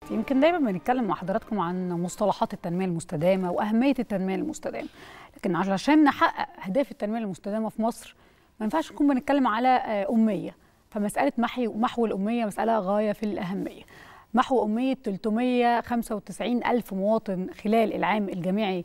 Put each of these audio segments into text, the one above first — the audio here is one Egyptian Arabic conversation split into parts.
يمكن دايما بنتكلم مع حضراتكم عن مصطلحات التنميه المستدامه واهميه التنميه المستدامه لكن علشان نحقق اهداف التنميه المستدامه في مصر ما ينفعش نكون بنتكلم على اميه فمساله محي محو الاميه مساله غايه في الاهميه محو أمية 395 ألف مواطن خلال العام الجامعي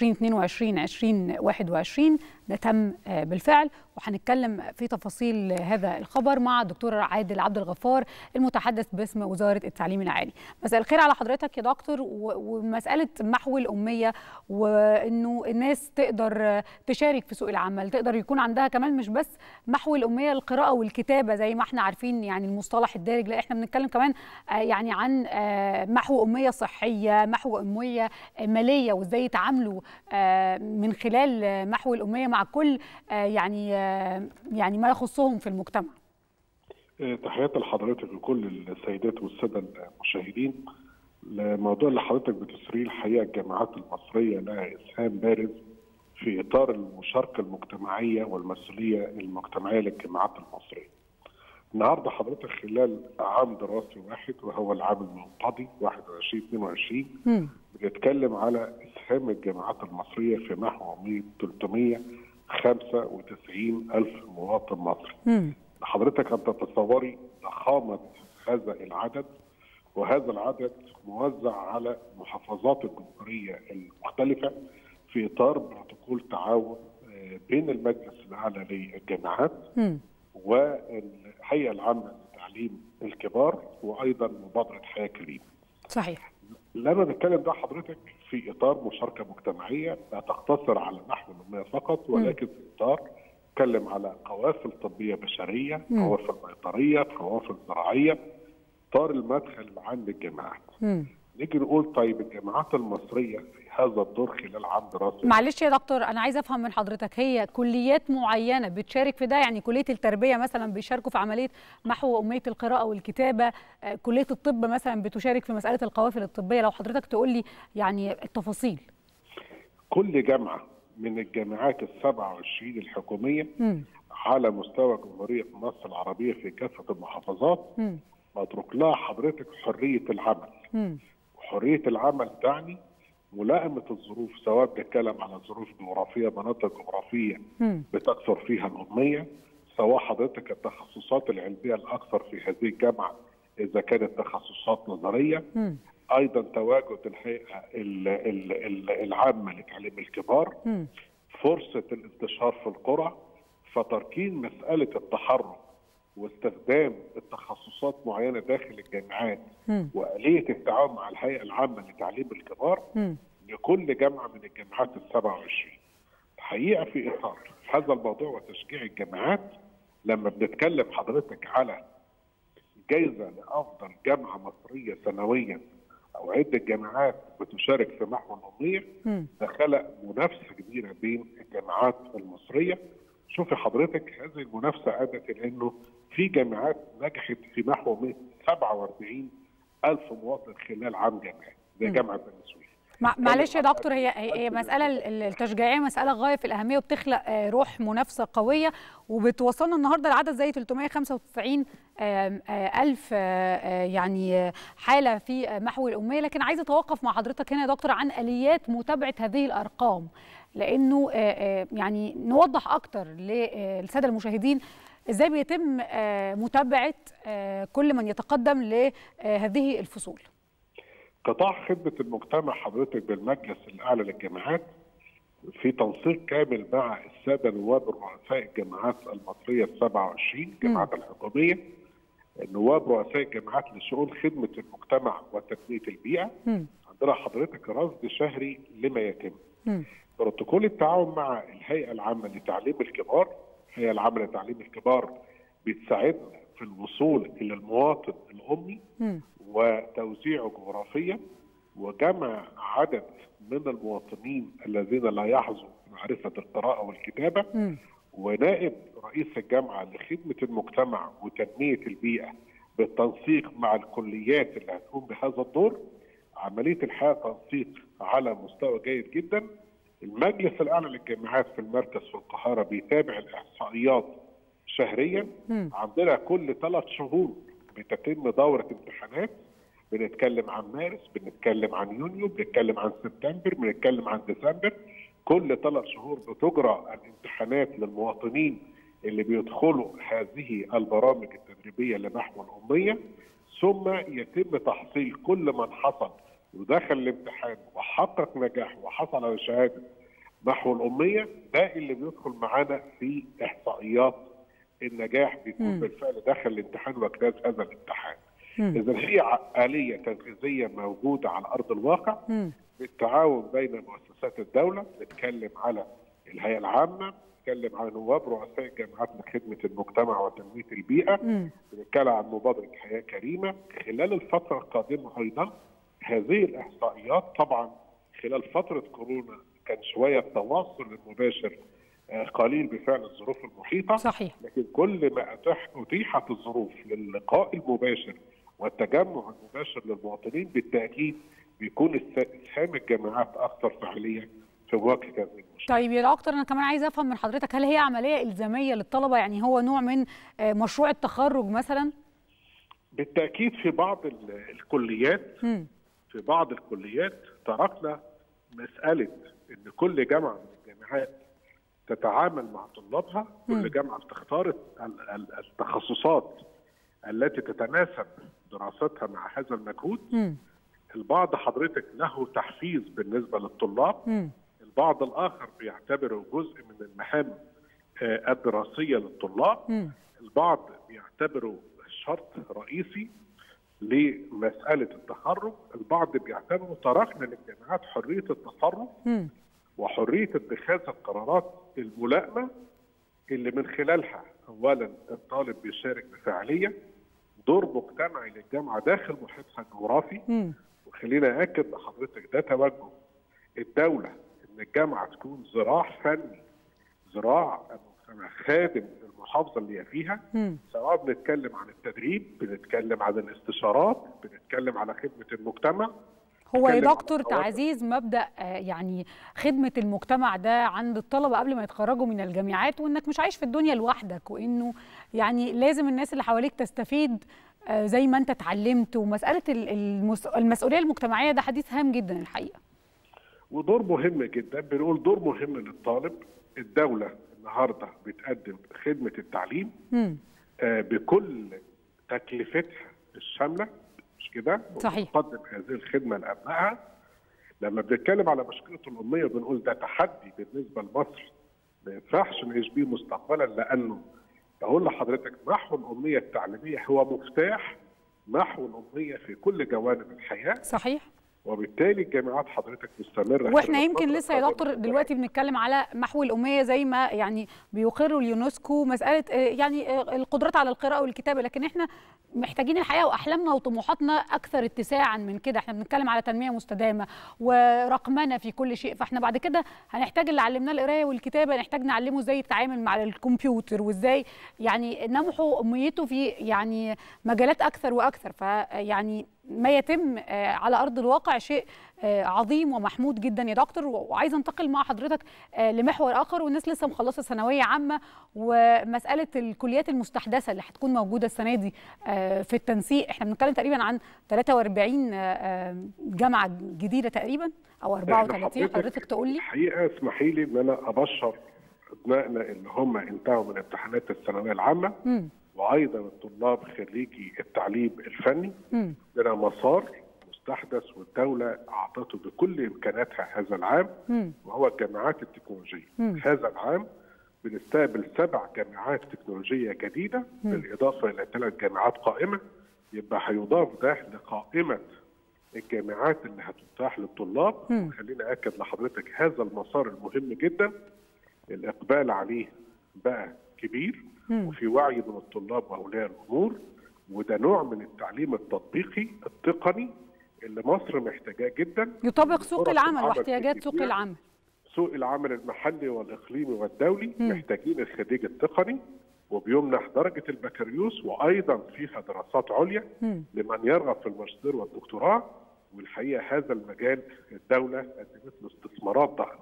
2022-2021 ده تم بالفعل وهنتكلم في تفاصيل هذا الخبر مع الدكتور عادل عبد الغفار المتحدث باسم وزارة التعليم العالي مساء الخير على حضرتك يا دكتور ومسألة محو الأمية وإنه الناس تقدر تشارك في سوق العمل تقدر يكون عندها كمان مش بس محو الأمية القراءة والكتابة زي ما احنا عارفين يعني المصطلح الدارج لا احنا بنتكلم كمان يعني عن محو أمية صحية محو أمية مالية وإزاي يتعاملوا من خلال محو الأمية مع كل يعني يعني ما يخصهم في المجتمع تحياتي لحضرتك وكل السيدات والسادة المشاهدين الموضوع اللي حضرتك بتسريه الحقيقة الجامعات المصرية لها إسهام بارز في إطار المشاركة المجتمعية والمسؤولية المجتمعية للجامعات المصرية النهارده حضرتك خلال عام دراسي واحد وهو العام المنقضي 21 22 بنتكلم على اسهام الجامعات المصريه في محو 395 الف مواطن مصري. حضرتك ان تتصوري ضخامه هذا العدد وهذا العدد موزع على محافظات الجمهوريه المختلفه في اطار بروتوكول تعاون بين المجلس الاعلى للجامعات والهيئه العامه لتعليم الكبار وايضا مبادره حياه كريمه. صحيح. لما بتكلم ده حضرتك في اطار مشاركه مجتمعيه لا تقتصر على محو الاميه فقط ولكن في اطار بتكلم على قوافل طبيه بشريه، م. قوافل بيطريه، قوافل زراعيه، اطار المدخل العام للجامعات. نيجي نقول طيب الجامعات المصريه في هذا الدور خلال عام دراسي معلش يا دكتور انا عايزه افهم من حضرتك هي كليات معينه بتشارك في ده يعني كليه التربيه مثلا بيشاركوا في عمليه محو اميه القراءه والكتابه كليه الطب مثلا بتشارك في مساله القوافل الطبيه لو حضرتك تقول لي يعني التفاصيل كل جامعه من الجامعات ال 27 الحكوميه م. على مستوى جمهوريه مصر العربيه في كافه المحافظات متروك لها حضرتك حريه العمل م. حريه العمل تعني ملائمه الظروف سواء بنتكلم على ظروف جغرافيه مناطق جغرافيه بتكثر فيها الاميه سواء حضرتك التخصصات العلميه الاكثر في هذه الجامعه اذا كانت تخصصات نظريه م. ايضا تواجد الهيئه العامه لتعليم الكبار م. فرصه الانتشار في القرى فتركين مساله التحرك واستخدام التخصصات معينه داخل الجامعات م. واليه التعاون مع الهيئه العامه لتعليم الكبار م. لكل جامعه من الجامعات ال 27. الحقيقه في اطار هذا الموضوع وتشجيع الجامعات لما بنتكلم حضرتك على جائزه لافضل جامعه مصريه سنويا او عده جامعات بتشارك في محو الاميه ده خلق منافسه كبيره بين الجامعات المصريه شوفي حضرتك هذه المنافسه ادت الى انه في جامعات نجحت في محو 47 ألف مواطن خلال عام جامعي زي جامعة بني سويف معلش يا دكتور هي هي مسألة التشجيعية مسألة غاية في الأهمية وبتخلق روح منافسة قوية وبتوصلنا النهاردة لعدد زي 395 ألف يعني حالة في محو الأمية لكن عايزة أتوقف مع حضرتك هنا يا دكتور عن آليات متابعة هذه الأرقام لأنه يعني نوضح أكتر للسادة المشاهدين ازاي بيتم متابعه كل من يتقدم لهذه الفصول قطاع خدمه المجتمع حضرتك بالمجلس الاعلى للجامعات في تنسيق كامل مع الساده نواب رؤساء الجامعات المصريه ال 27 الجامعات الحكوميه نواب رؤساء الجامعات لشؤون خدمه المجتمع وتنميه البيئه م. عندنا حضرتك رصد شهري لما يتم بروتوكول التعاون مع الهيئه العامه لتعليم الكبار الهيئه العامه لتعليم الكبار بتساعدنا في الوصول الى المواطن الامي م. وتوزيعه جغرافيا وجمع عدد من المواطنين الذين لا يحظوا بمعرفه القراءه والكتابه م. ونائب رئيس الجامعه لخدمه المجتمع وتنميه البيئه بالتنسيق مع الكليات اللي هتقوم بهذا الدور عمليه الحقيقه تنسيق على مستوى جيد جدا المجلس الاعلى للجامعات في المركز في القاهره بيتابع الاحصائيات شهريا م. عندنا كل ثلاث شهور بتتم دوره امتحانات بنتكلم عن مارس بنتكلم عن يونيو بنتكلم عن سبتمبر بنتكلم عن ديسمبر كل ثلاث شهور بتجرى الامتحانات للمواطنين اللي بيدخلوا هذه البرامج التدريبيه لنحو الاميه ثم يتم تحصيل كل من حصل ودخل الامتحان وحقق نجاح وحصل على شهاده نحو الاميه ده اللي بيدخل معانا في احصائيات النجاح بيكون مم. بالفعل دخل الامتحان واجتاز هذا الامتحان. مم. اذا هي آلية تنفيذية موجودة على أرض الواقع مم. بالتعاون بين مؤسسات الدولة نتكلم على الهيئة العامة نتكلم على نواب رؤساء الجامعات لخدمة المجتمع وتنمية البيئة مم. بنتكلم عن مبادرة حياة كريمة خلال الفترة القادمة أيضا هذه الإحصائيات طبعا خلال فترة كورونا كان شوية التواصل المباشر آه، قليل بفعل الظروف المحيطة صحيح لكن كل ما أتاح أتيحت الظروف للقاء المباشر والتجمع المباشر للمواطنين بالتأكيد بيكون الس- إسهام الجامعات أكثر فعالية في مواجهة هذه المشكلة. طيب يا دكتور انا كمان عايزه افهم من حضرتك هل هي عمليه الزاميه للطلبه يعني هو نوع من آه، مشروع التخرج مثلا بالتأكيد في بعض ال- الكليات مم. في بعض الكليات تركنا مسألة إن كل جامعة من الجامعات تتعامل مع طلابها مم. كل جامعة بتختار ال- ال- التخصصات التي تتناسب دراستها مع هذا المجهود مم. البعض حضرتك له تحفيز بالنسبة للطلاب مم. البعض الآخر بيعتبره جزء من المهام آه، الدراسية للطلاب مم. البعض بيعتبره شرط رئيسي لمسألة التخرج البعض بيعتبره تركنا للجامعات حرية التصرف مم. وحرية اتخاذ القرارات الملائمة اللي من خلالها أولا الطالب بيشارك بفاعلية دور مجتمعي للجامعة داخل محيطها الجغرافي مم. وخلينا أكد لحضرتك ده توجه الدولة إن الجامعة تكون ذراع فني ذراع المجتمع خادم المحافظة اللي هي فيها مم. سواء بنتكلم عن التدريب بنتكلم عن الاستشارات بنتكلم على خدمة المجتمع هو يا نتكلم عن دكتور التواصل. تعزيز مبدا آه، يعني خدمه المجتمع ده عند الطلبه قبل ما يتخرجوا من الجامعات وانك مش عايش في الدنيا لوحدك وانه يعني لازم الناس اللي حواليك تستفيد آه، زي ما انت اتعلمت ومساله ال- المس- المسؤوليه المجتمعيه ده حديث هام جدا الحقيقه ودور مهم جدا بنقول دور مهم للطالب الدولة النهاردة بتقدم خدمة التعليم مم. آه، بكل تكلفتها الشاملة مش كده؟ صحيح. تقدم هذه الخدمة لأبنائها لما بنتكلم على مشكلة الأمية بنقول ده تحدي بالنسبة لمصر ما ينفعش نعيش بيه مستقبلا لأنه بقول لحضرتك محو الأمية التعليمية هو مفتاح محو الأمية في كل جوانب الحياة صحيح وبالتالي الجامعات حضرتك مستمرة واحنا خلال يمكن الفترة لسه يا القادمة. دكتور دلوقتي بنتكلم على محو الاميه زي ما يعني بيقر اليونسكو مساله آه، يعني آه، القدرات على القراءه والكتابه لكن احنا محتاجين الحقيقه واحلامنا وطموحاتنا اكثر اتساعا من كده احنا بنتكلم على تنميه مستدامه ورقمنه في كل شيء فاحنا بعد كده هنحتاج اللي علمناه القرايه والكتابه نحتاج نعلمه ازاي يتعامل مع الكمبيوتر وازاي يعني نمحو اميته في يعني مجالات اكثر واكثر فيعني ما يتم آه، على ارض الواقع شيء آه، عظيم ومحمود جدا يا دكتور وعايزه انتقل مع حضرتك آه، لمحور اخر والناس لسه مخلصه ثانويه عامه ومساله الكليات المستحدثه اللي هتكون موجوده السنه دي آه، في التنسيق احنا بنتكلم تقريبا عن 43 آه، آه، جامعه جديده تقريبا او 34 حضرتك تقول لي الحقيقه اسمحي لي ان انا ابشر ابنائنا اللي هم انتهوا من امتحانات الثانويه العامه مم. وايضا الطلاب خريجي التعليم الفني مم. لنا مسار مستحدث والدوله اعطته بكل امكاناتها هذا العام مم. وهو الجامعات التكنولوجيه. مم. هذا العام بنستقبل سبع جامعات تكنولوجيه جديده مم. بالاضافه الى ثلاث جامعات قائمه يبقى هيضاف ده لقائمه الجامعات اللي هتتاح للطلاب مم. خليني اكد لحضرتك هذا المسار المهم جدا الاقبال عليه بقى كبير مم. وفي وعي من الطلاب واولياء الامور وده نوع من التعليم التطبيقي التقني اللي مصر محتاجاه جدا يطابق سوق فرص العمل العمل واحتياجات سوق كتيرة. العمل سوق العمل المحلي والاقليمي والدولي مم. محتاجين الخريج التقني وبيمنح درجه البكالوريوس وايضا فيها دراسات عليا مم. لمن يرغب في الماجستير والدكتوراه والحقيقه هذا المجال الدوله قدمت له استثمارات ضخمه.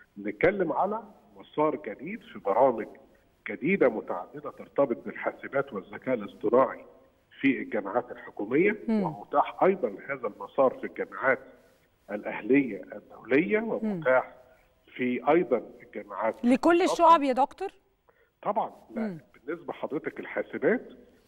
نتكلم على مسار جديد في برامج جديده متعدده ترتبط بالحاسبات والذكاء الاصطناعي في الجامعات الحكوميه مم. ومتاح ايضا هذا المسار في الجامعات الاهليه الدوليه ومتاح في ايضا الجامعات لكل الشعب يا دكتور طبعا لا مم. بالنسبه حضرتك الحاسبات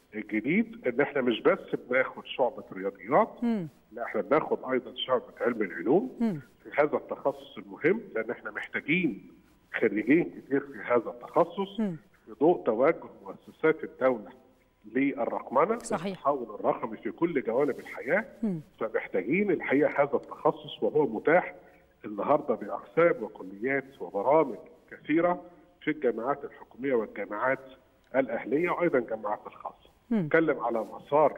الجديد ان احنا مش بس بناخد شعبه رياضيات مم. لا احنا بناخد ايضا شعبه علم العلوم مم. في هذا التخصص المهم لان احنا محتاجين خريجين كتير في هذا التخصص مم. في ضوء توجه مؤسسات الدوله للرقمنه صحيح. التحول الرقمي في كل جوانب الحياه مم. فمحتاجين الحقيقه هذا التخصص وهو متاح النهارده باقسام وكليات وبرامج كثيره في الجامعات الحكوميه والجامعات الاهليه وايضا الجامعات الخاصه. مم. نتكلم على مسار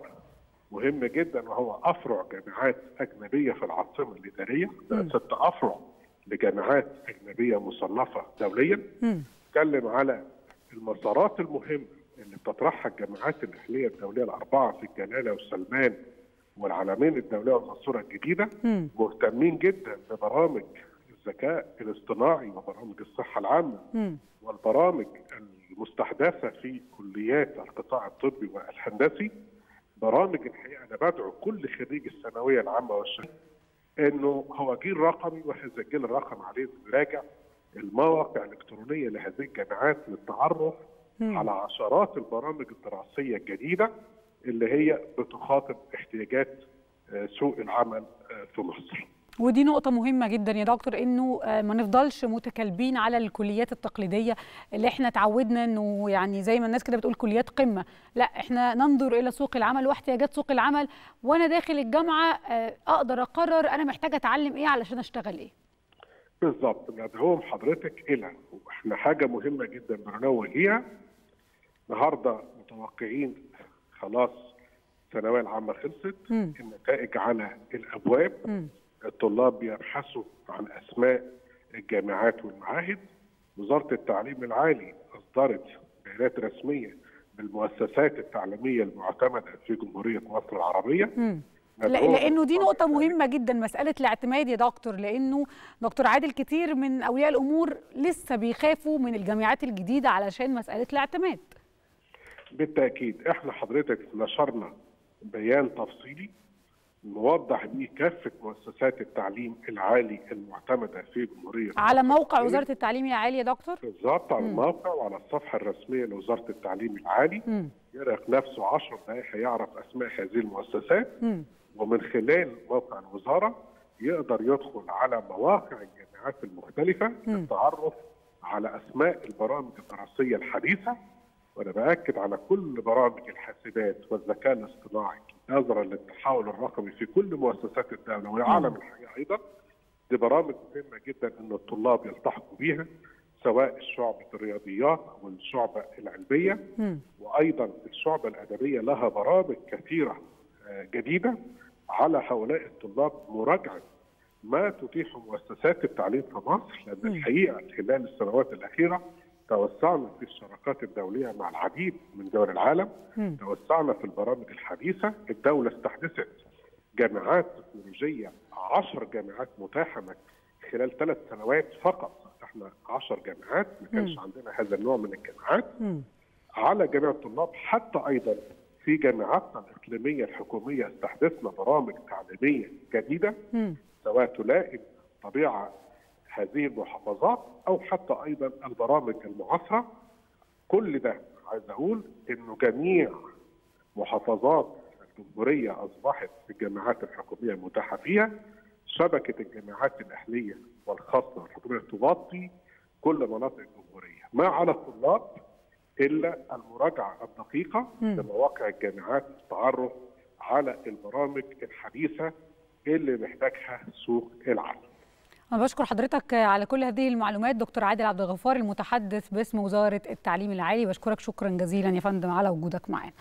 مهم جدا وهو افرع جامعات اجنبيه في العاصمه الاداريه، مم. ست افرع لجامعات اجنبيه مصنفه دوليا. مم. نتكلم على المسارات المهمه اللي بتطرحها الجامعات الاهليه الدوليه الاربعه في الجلاله والسلمان والعلمين الدوليه والمنصوره الجديده مم. مهتمين جدا ببرامج الذكاء الاصطناعي وبرامج الصحه العامه مم. والبرامج المستحدثه في كليات القطاع الطبي والهندسي برامج الحقيقه انا بدعو كل خريج الثانويه العامه والشهاده انه هو جيل رقمي وهذا الجيل الرقمي عليه نراجع المواقع الالكترونيه لهذه الجامعات للتعرف مم. على عشرات البرامج الدراسيه الجديده اللي هي بتخاطب احتياجات آه، سوق العمل آه، في مصر. ودي نقطة مهمة جدا يا دكتور انه آه، ما نفضلش متكالبين على الكليات التقليدية اللي احنا اتعودنا انه يعني زي ما الناس كده بتقول كليات قمة، لا احنا ننظر الى سوق العمل واحتياجات سوق العمل وانا داخل الجامعة آه، اقدر اقرر انا محتاجة اتعلم ايه علشان اشتغل ايه. بالظبط ندعوهم حضرتك الى واحنا حاجه مهمه جدا بننوه ليها النهارده متوقعين خلاص الثانويه العامه خلصت مم. النتائج على الابواب مم. الطلاب بيبحثوا عن اسماء الجامعات والمعاهد وزاره التعليم العالي اصدرت بيانات رسميه بالمؤسسات التعليميه المعتمده في جمهوريه مصر العربيه مم. لا ندعوهم لانه دي نقطة بالطبع مهمة جدا مسألة الاعتماد يا دكتور لانه دكتور عادل كتير من اولياء الامور لسه بيخافوا من الجامعات الجديدة علشان مسألة الاعتماد. بالتأكيد احنا حضرتك نشرنا بيان تفصيلي نوضح بيه كافة مؤسسات التعليم العالي المعتمدة في جمهورية على مصر موقع العربية. وزارة التعليم العالي يا دكتور؟ بالظبط على الموقع وعلى الصفحة الرسمية لوزارة التعليم العالي مم. يرق نفسه 10 دقائق هيعرف أسماء هذه المؤسسات مم. ومن خلال موقع الوزارة يقدر يدخل على مواقع الجامعات المختلفة للتعرف على أسماء البرامج الدراسية الحديثة وأنا بأكد على كل برامج الحاسبات والذكاء الاصطناعي نظرا للتحول الرقمي في كل مؤسسات الدولة والعالم الحقيقة أيضا دي برامج مهمة جدا أن الطلاب يلتحقوا بيها سواء شعبة الرياضيات أو الشعبة العلمية مم. وايضا الشعبه الادبيه لها برامج كثيره آه، جديده على هؤلاء الطلاب مراجعه ما تتيح مؤسسات التعليم في مصر لان الحقيقه خلال السنوات الاخيره توسعنا في الشراكات الدوليه مع العديد من دول العالم مم. توسعنا في البرامج الحديثه الدوله استحدثت جامعات تكنولوجيه 10 جامعات متاحه مك- خلال ثلاث سنوات فقط احنا 10 جامعات ما كانش عندنا هذا النوع من الجامعات مم. على جميع الطلاب حتى ايضا في جامعاتنا الاقليميه الحكوميه استحدثنا برامج تعليميه جديده مم. سواء تلائم طبيعه هذه المحافظات او حتى ايضا البرامج المعاصره كل ده عايز اقول انه جميع محافظات الجمهوريه اصبحت الجامعات الحكوميه متاحه فيها شبكه الجامعات الاهليه والخاصه والحكوميه تغطي كل مناطق الجمهوريه ما على الطلاب الا المراجعه الدقيقه لمواقع الجامعات التعرف على البرامج الحديثه اللي محتاجها سوق العمل أنا بشكر حضرتك على كل هذه المعلومات دكتور عادل عبد الغفار المتحدث باسم وزارة التعليم العالي بشكرك شكرا جزيلا يا فندم على وجودك معنا